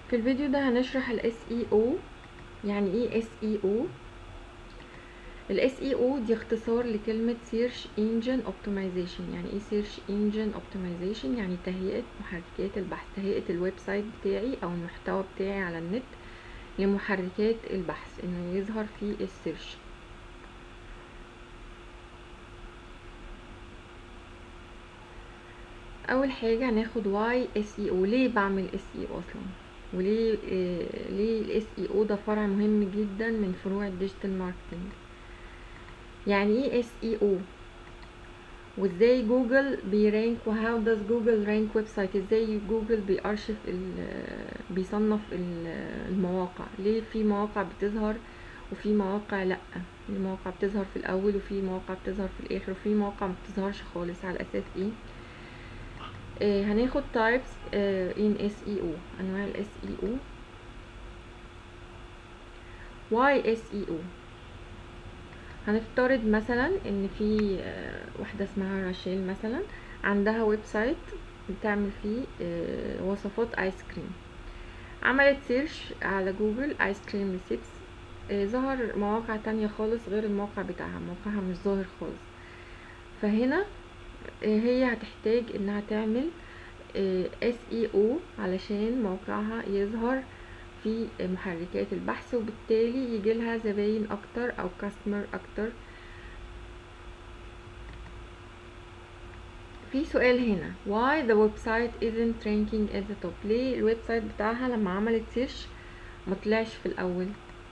في الفيديو ده هنشرح ال SEO يعني ايه SEO ال SEO دي اختصار لكلمة Search Engine Optimization يعني ايه Search Engine Optimization يعني تهيئة محركات البحث تهيئة الويب سايت بتاعي او المحتوى بتاعي على النت لمحركات البحث انه يظهر في السيرش اول حاجه هناخد واي اس اي او ليه بعمل اس اي او اصلا وليه آه ليه الاس اي او ده فرع مهم جدا من فروع الديجيتال ماركتنج يعني ايه اس اي او وازاي جوجل بيرانك وهاو داز جوجل رانك ويب سايت ازاي جوجل بيارشف بيصنف المواقع ليه في مواقع بتظهر وفي مواقع لا في مواقع بتظهر في الاول وفي مواقع بتظهر في الاخر وفي مواقع ما بتظهرش خالص على اساس ايه آه هناخد types آه in SEO انواع ال SEO why SEO هنفترض مثلا ان في آه واحده اسمها راشيل مثلا عندها ويب سايت بتعمل فيه آه وصفات ايس كريم عملت سيرش على جوجل ايس كريم ريسيبس آه ظهر مواقع تانية خالص غير الموقع بتاعها موقعها مش ظاهر خالص فهنا هي هتحتاج انها تعمل اس اي او علشان موقعها يظهر في محركات البحث وبالتالي يجي لها زباين اكتر او كاستمر اكتر في سؤال هنا why the website isn't ranking at the top ليه الويب سايت بتاعها لما عملت سيرش ما طلعش في الاول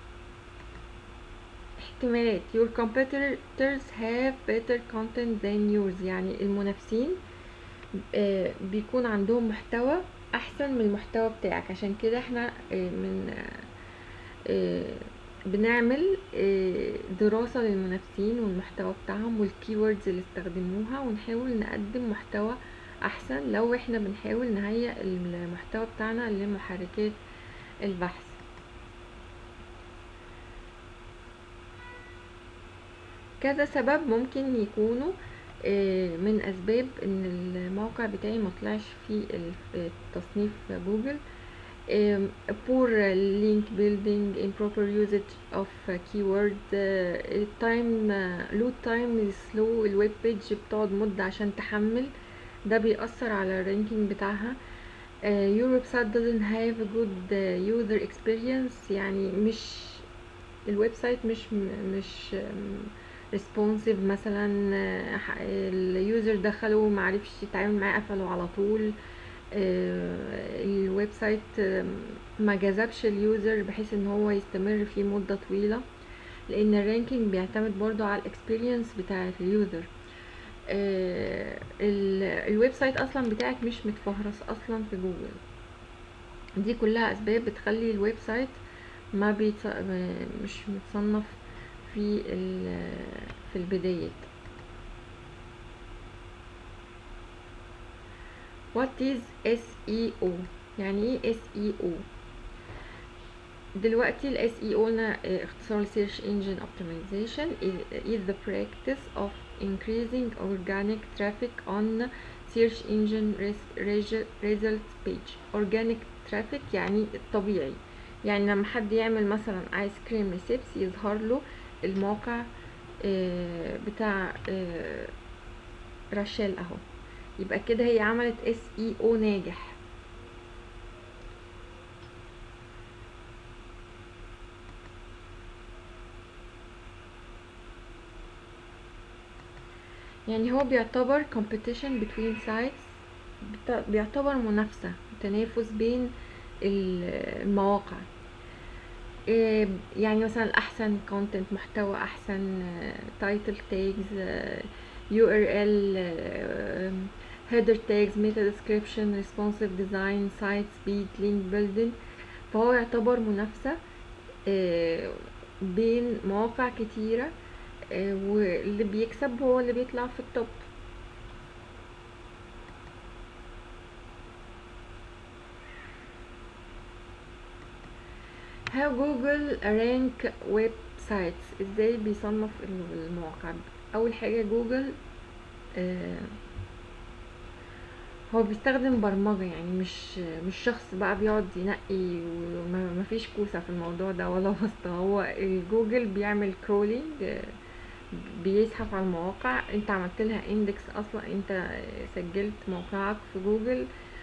احتمالات your competitors have better content than yours يعني المنافسين آه بيكون عندهم محتوى احسن من المحتوى بتاعك عشان كده احنا آه من آه بنعمل دراسة للمنافسين والمحتوى بتاعهم والكيوردز اللي استخدموها ونحاول نقدم محتوى احسن لو احنا بنحاول نهيئ المحتوى بتاعنا لمحركات البحث كذا سبب ممكن يكونوا من اسباب ان الموقع بتاعي ما طلعش في تصنيف جوجل poor link building improper usage of keyword time load time slow الويب بيج بتقعد مدة عشان تحمل ده بيأثر على الرانكينج بتاعها your website doesn't have a good user experience يعني مش الويب سايت مش مش ريسبونسيف مثلا اليوزر دخلوا معرفش يتعامل معاه قفلوا على طول الويب سايت ما جذبش اليوزر بحيث ان هو يستمر فيه مده طويله لان الرانكينج بيعتمد برضو على الاكسبيرينس بتاع اليوزر الويب سايت اصلا بتاعك مش متفهرس اصلا في جوجل دي كلها اسباب بتخلي الويب سايت ما بيتص... مش متصنف في في البداية What is SEO يعني ايه SEO دلوقتي ال SEO قلنا اختصار Search Engine Optimization is the practice of increasing organic traffic on search engine results page organic traffic يعني الطبيعي يعني لما حد يعمل مثلا ايس كريم ريسيبس يظهر له الموقع بتاع راشيل اهو يبقى كده هي عملت اس اي او ناجح يعني هو بيعتبر competition between sites بيعتبر منافسة تنافس بين المواقع يعني مثلا احسن كونتنت محتوى احسن تايتل تاجز يو ار ال هيدر تاجز ميتا ديسكريبشن ريسبونسيف ديزاين سايت سبيد لينك بيلدينج فهو يعتبر منافسه بين مواقع كتيره واللي بيكسب هو اللي بيطلع في التوب how google rank web sites ازاي بيصنف المواقع اول حاجه جوجل آه هو بيستخدم برمجة يعني مش مش شخص بقى بيقعد ينقي ومفيش كوسة في الموضوع ده ولا واسطة هو جوجل بيعمل كرولينج بيزحف على المواقع انت عملت لها اندكس اصلا انت سجلت موقعك في جوجل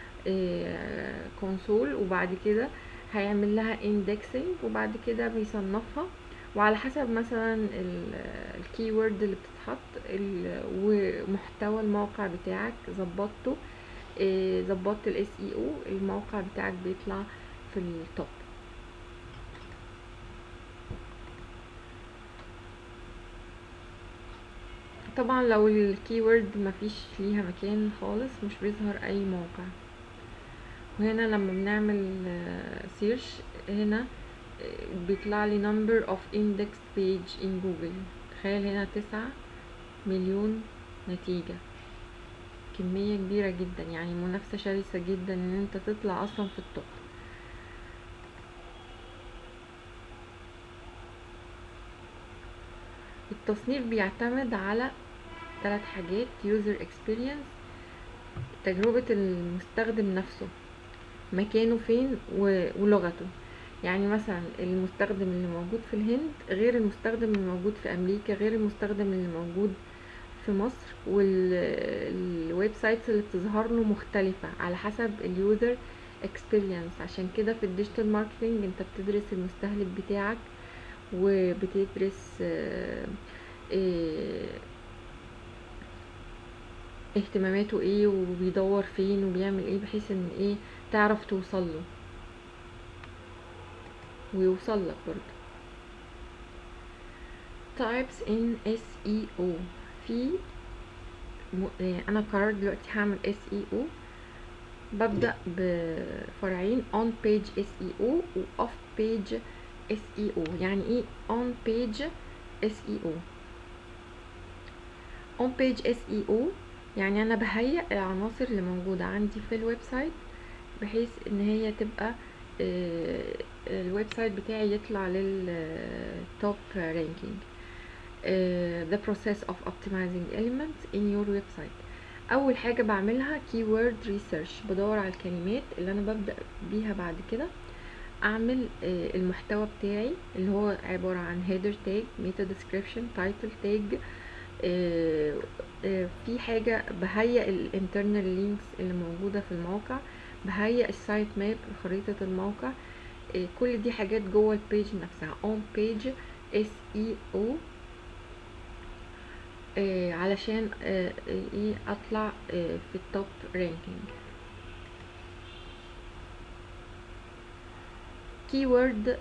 كونسول وبعد كده هيعمل لها اندكسنج وبعد كده بيصنفها وعلى حسب مثلا الكي وورد اللي بتتحط ومحتوى الموقع بتاعك ظبطته ظبطت الاس اي او الموقع بتاعك بيطلع في التوب طبعا لو الكيورد مفيش ليها مكان خالص مش بيظهر اي موقع وهنا لما بنعمل سيرش هنا بيطلع لي number of index page in جوجل تخيل هنا تسعة مليون نتيجة كمية كبيرة جدا يعني منافسة شرسة جدا ان انت تطلع اصلا في التوب التصنيف بيعتمد على ثلاث حاجات user experience تجربة المستخدم نفسه مكانه فين ولغته يعني مثلا المستخدم اللي موجود في الهند غير المستخدم اللي موجود في امريكا غير المستخدم اللي موجود في مصر والويب سايتس اللي بتظهر له مختلفة على حسب اليوزر اكسبيرينس عشان كده في الديجيتال ماركتنج انت بتدرس المستهلك بتاعك وبتدرس اه اه اهتماماته ايه وبيدور فين وبيعمل ايه بحيث ان ايه تعرف توصل له ويوصل لك برضه types in SEO في م... انا قررت دلوقتي هعمل SEO ببدأ بفرعين on page SEO و off page SEO يعني ايه on page SEO on page SEO يعني انا بهيئ العناصر اللي موجودة عندي في الويب سايت بحيث ان هي تبقى الويب سايت بتاعي يطلع للتوب رانكينج the process of optimizing elements in your website اول حاجة بعملها keyword research بدور على الكلمات اللي انا ببدأ بيها بعد كده اعمل المحتوى بتاعي اللي هو عبارة عن header tag meta description title tag في حاجة بهيئ الانترنال لينكس اللي موجودة في الموقع بهيئ السايت ماب خريطة الموقع كل دي حاجات جوه البيج نفسها on page SEO علشان ايه اطلع في التوب رانكينج keyword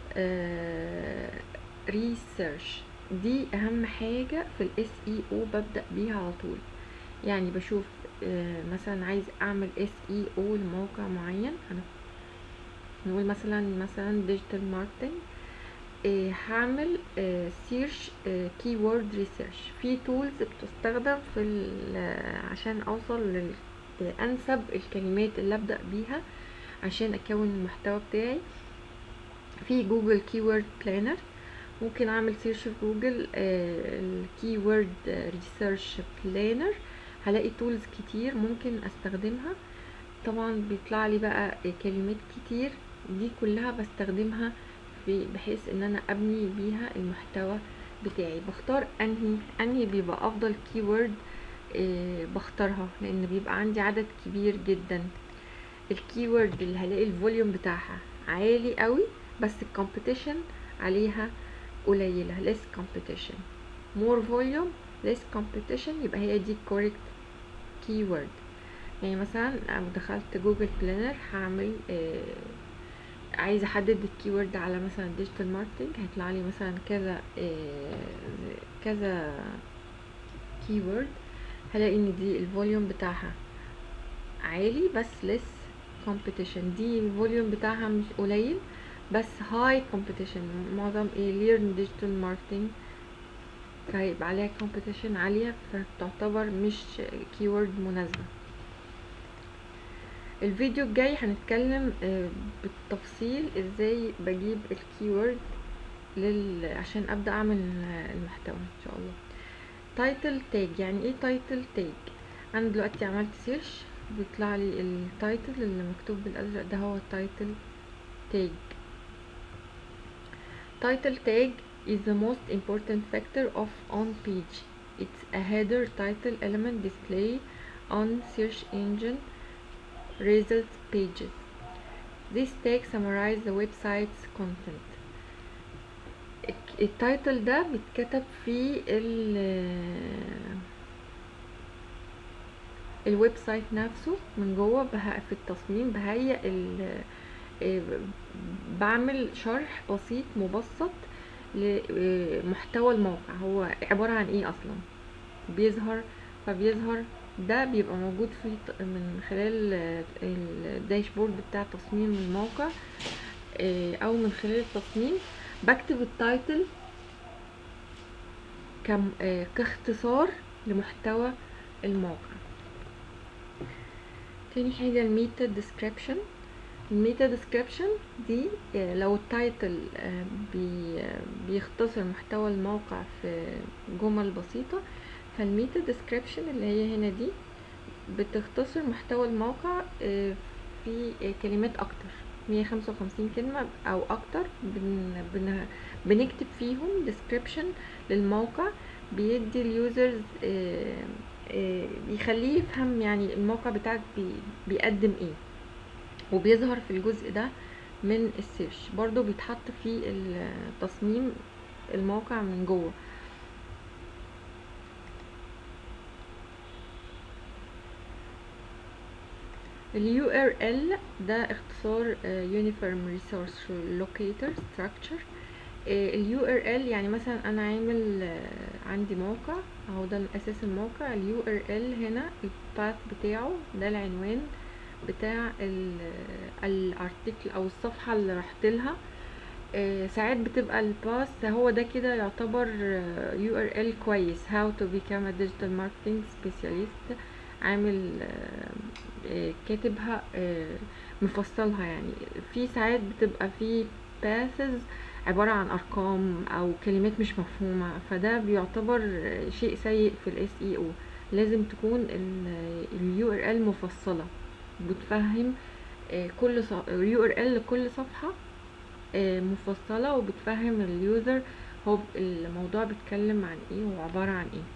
research دي اهم حاجة في الاس اي او ببدأ بيها على طول يعني بشوف مثلا عايز اعمل اس اي او لموقع معين انا نقول مثلا مثلا ديجيتال ماركتنج هعمل سيرش كيورد ريسيرش في تولز بتستخدم في عشان اوصل لانسب الكلمات اللي ابدا بيها عشان اكون المحتوى بتاعي في جوجل كيورد بلانر ممكن اعمل سيرش في جوجل الكيورد ريسيرش بلانر هلاقي تولز كتير ممكن استخدمها طبعا بيطلع لي بقى كلمات كتير دي كلها بستخدمها في بحيث ان انا ابني بيها المحتوى بتاعي بختار انهي انهي بيبقى افضل كيورد إيه بختارها لان بيبقى عندي عدد كبير جدا الكيورد اللي هلاقي الفوليوم بتاعها عالي قوي بس الكومبيتيشن عليها قليلة less competition more volume less competition يبقى هي دي correct keyword يعني مثلا دخلت جوجل بلانر هعمل آه عايزه احدد الكيورد على مثلا ديجيتال ماركتنج هيطلع لي مثلا كذا آه كذا كيورد هلاقي ان دي الفوليوم بتاعها عالي بس less competition دي الفوليوم بتاعها مش قليل بس هاي competition معظم ايه ليرن ديجيتال ماركتنج فهيبقى عليها competition عالية فتعتبر مش كيورد مناسبة الفيديو الجاي هنتكلم بالتفصيل ازاي بجيب الكيورد لل... عشان ابدا اعمل المحتوى ان شاء الله تايتل تاج يعني ايه تايتل تاج انا دلوقتي عملت سيرش بيطلع لي التايتل اللي مكتوب بالازرق ده هو التايتل تاج title tag is the most important factor of on page it's a header title element display on search engine results pages this tag summarize the website's content الك- التايتل ده بيتكتب في ال الويب سايت نفسه من جوه بها في التصميم بهيئ ال آه، بعمل شرح بسيط مبسط لمحتوى الموقع هو عبارة عن ايه اصلا بيظهر فبيظهر ده بيبقى موجود في ت- من خلال آه، الداشبورد بتاع تصميم الموقع آه، او من خلال التصميم بكتب التايتل كم آه، كاختصار لمحتوى الموقع تاني حاجة الميتا ديسكريبشن الميتا ديسكريبشن دي آه، لو التايتل آه، بي آه، بيختصر محتوى الموقع في جمل بسيطة فالميتا ديسكريبشن اللي هي هنا دي بتختصر محتوى الموقع آه، في آه، كلمات اكتر 155 كلمة او اكتر بن بن بنكتب فيهم description للموقع بيدي اليوزرز بيخليه يفهم يعني الموقع بتاعك بي بيقدم ايه وبيظهر في الجزء ده من السيرش برضو بيتحط في التصميم الموقع من جوه ال URL ده اختصار آه، Uniform Resource Locator Structure آه، ال URL يعني مثلا انا عامل آه، عندي موقع اهو ده اساس الموقع ال URL هنا الباث بتاعه ده العنوان بتاع الارتكل او الصفحة اللي رحت لها آه، ساعات بتبقى الباث هو ده كده يعتبر آه، URL كويس how to become a digital marketing specialist عامل آه، آه، كاتبها آه، مفصلها يعني في ساعات بتبقى في passes عبارة عن أرقام أو كلمات مش مفهومة فده بيعتبر آه، شيء سيء في ال SEO لازم تكون ال URL مفصلة بتفهم آه، كل ص- URL لكل صفحة آه، مفصلة وبتفهم اليوزر هو الموضوع بيتكلم عن ايه وعبارة عن ايه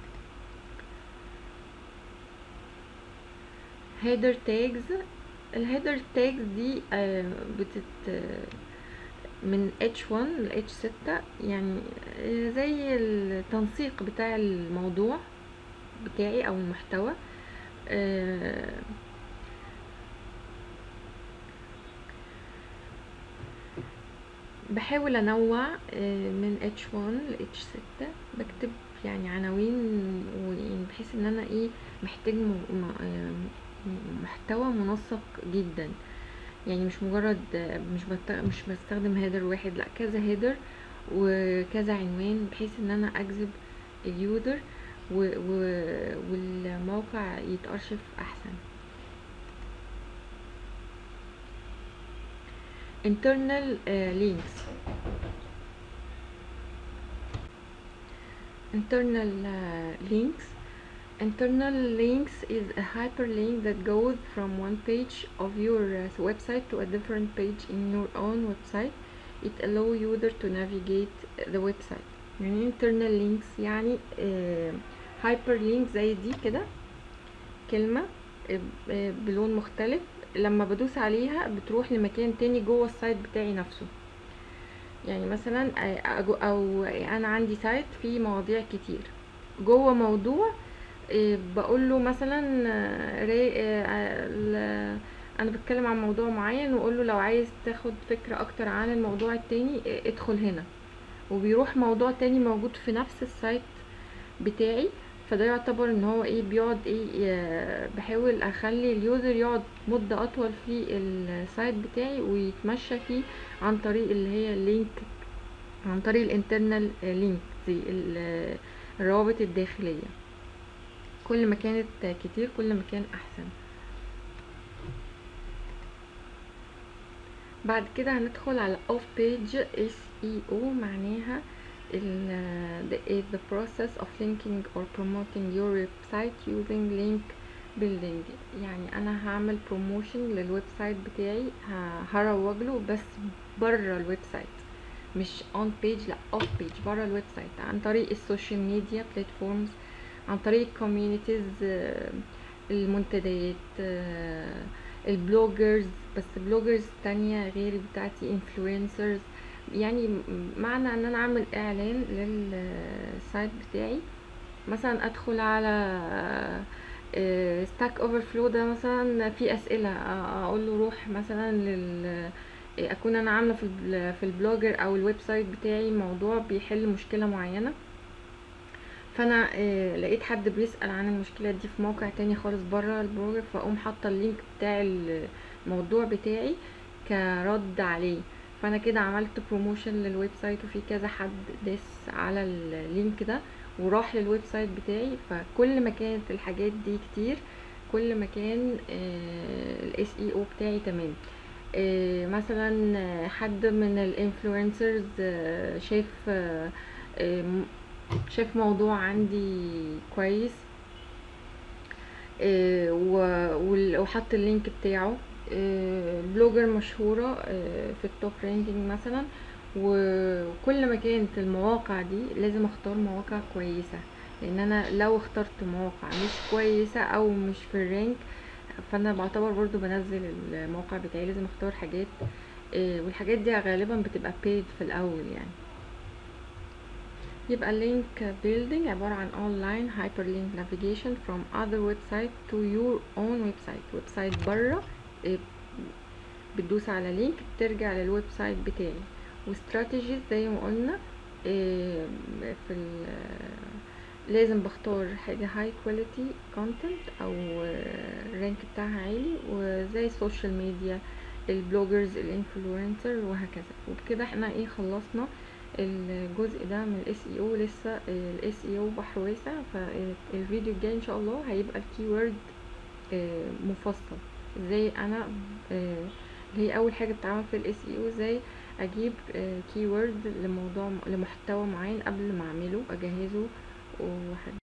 header tags الهيدر tags دي آه، بتت آه، من H1 ل H6 يعني آه، زي التنسيق بتاع الموضوع بتاعي او المحتوى آه، بحاول انوع آه، من H1 ل H6 بكتب يعني عناوين ويعني بحيث ان انا ايه محتاج م- م- آه، محتوى منسق جدا يعني مش مجرد آه، مش بت... مش بستخدم هيدر واحد لا كذا هيدر وكذا عنوان بحيث ان انا اجذب اليوزر و... و... والموقع يتأرشف احسن internal uh, links internal uh, links internal links is a hyperlink that goes from one page of your uh, website to a different page in your own website it allow user to navigate the website يعني internal links يعني uh, hyperlink زي دي كده كلمة آه، آه، بلون مختلف لما بدوس عليها بتروح لمكان تاني جوه السايت بتاعي نفسه يعني مثلا آه، أجو- او انا عندي سايت فيه مواضيع كتير جوه موضوع بقول له مثلا آه، را- آه، ال- انا بتكلم عن موضوع معين واقول له لو عايز تاخد فكرة اكتر عن الموضوع التاني آه، ادخل هنا وبيروح موضوع تاني موجود في نفس السايت بتاعي فده يعتبر ان هو ايه بيقعد ايه ي- بحاول اخلي اليوزر يقعد مدة اطول في السايت بتاعي ويتمشى فيه عن طريق اللي هي اللينك عن طريق الانترنال لينك دي ال- الروابط الداخلية كل ما كانت كتير كل ما كان احسن بعد كده هندخل على off page SEO معناها ال the, is the process of linking or promoting your website using link بيلدينج يعني انا هعمل بروموشن للويب سايت بتاعي ه- هروج له بس بره الويب سايت مش اون بيج لا اوف بيج بره الويب سايت عن طريق السوشيال ميديا بلاتفورمز عن طريق الكوميونيتيز المنتديات آه، البلوجرز بس بلوجرز تانية غير بتاعتي انفلونسرز يعني م- معنى ان انا اعمل اعلان للسايت بتاعي مثلا ادخل على ستاك اوفر فلو ده مثلا في اسئله آه، اقول له روح مثلا لل اكون انا عامله في البل- في البلوجر او الويب سايت بتاعي موضوع بيحل مشكله معينه فانا آه، لقيت حد بيسأل عن المشكلة دي في موقع تاني خالص بره البلوجر فاقوم حاطة اللينك بتاع الموضوع بتاعي كرد عليه فانا كده عملت بروموشن للويب سايت وفي كذا حد داس على اللينك ده وراح للويب سايت بتاعي فكل ما كانت الحاجات دي كتير كل ما كان الاس اي او بتاعي تمام آه، مثلا آه، حد من الانفلونسرز شاف آه، آه، م- شاف موضوع عندي كويس آه، و- وال- وحط اللينك بتاعه آه، بلوجر مشهورة آه، في التوب رانكينج مثلا وكل ما كانت المواقع دي لازم اختار مواقع كويسة لان انا لو اخترت مواقع مش كويسة او مش في الرانك فانا بعتبر برضو بنزل الموقع بتاعي لازم اختار حاجات آه، والحاجات دي غالبا بتبقى paid في الاول يعني يبقى link building عبارة عن online hyperlink navigation from other website to your own website ويب سايت بره إيه، بتدوس على لينك بترجع للويب سايت بتاعي واستراتيجيز زي ما قلنا إيه، في ال لازم بختار حاجة high quality content او الرانك بتاعها عالي وزي السوشيال ميديا البلوجرز الانفلونسر وهكذا وبكده احنا ايه خلصنا الجزء ده من الاس اي او لسه الاس اي او بحر واسع فالفيديو الجاي ان شاء الله هيبقى الكيورد مفصل ازاي انا آه، اللي هي اول حاجه بتتعمل في الاس اي او ازاي اجيب كيورد لموضوع لمحتوى معين قبل ما اعمله اجهزه وحاجة